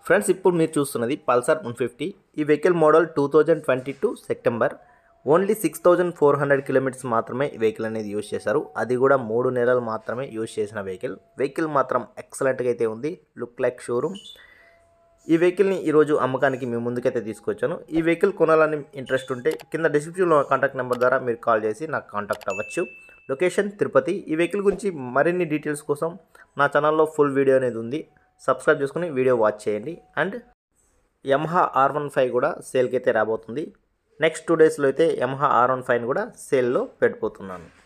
friends ఇప్పుడు మీరు చూస్తున్నది పల్సర్ వన్ ఫిఫ్టీ ఈ vehicle model two thousand twenty two September only six thousand four hundred kilometres మాత్రమే ఈ వెహికల్ అనేది యూజ్ చేశారు అది కూడా మూడు నెలలు మాత్రమే యూజ్ చేసిన వెహికల్ వెహికల్ మాత్రం ఎక్సలెంట్గా అయితే ఉంది లుక్ లైక్ షోరూమ్ ఈ వెహికల్ని ఈరోజు అమ్మకానికి మీ ముందుకైతే తీసుకొచ్చాను ఈ వెహికల్ కొనాలని ఇంట్రెస్ట్ ఉంటే కింద డిస్క్రిప్షన్లో కాంటాక్ట్ నెంబర్ ద్వారా మీరు కాల్ చేసి నాకు కాంటాక్ట్ అవ్వచ్చు లొకేషన్ తిరుపతి ఈ వెహికల్ గురించి మరిన్ని డీటెయిల్స్ కోసం నా ఛానల్లో ఫుల్ వీడియో అనేది ఉంది సబ్స్క్రైబ్ చేసుకుని వీడియో వాచ్ చేయండి and Yamaha R one five కూడా సేల్కి అయితే రాబోతుంది నెక్స్ట్ టూ డేస్లో అయితే యమహా ఆర్ వన్ ఫైవ్ కూడా సేల్లో పెట్టబోతున్నాను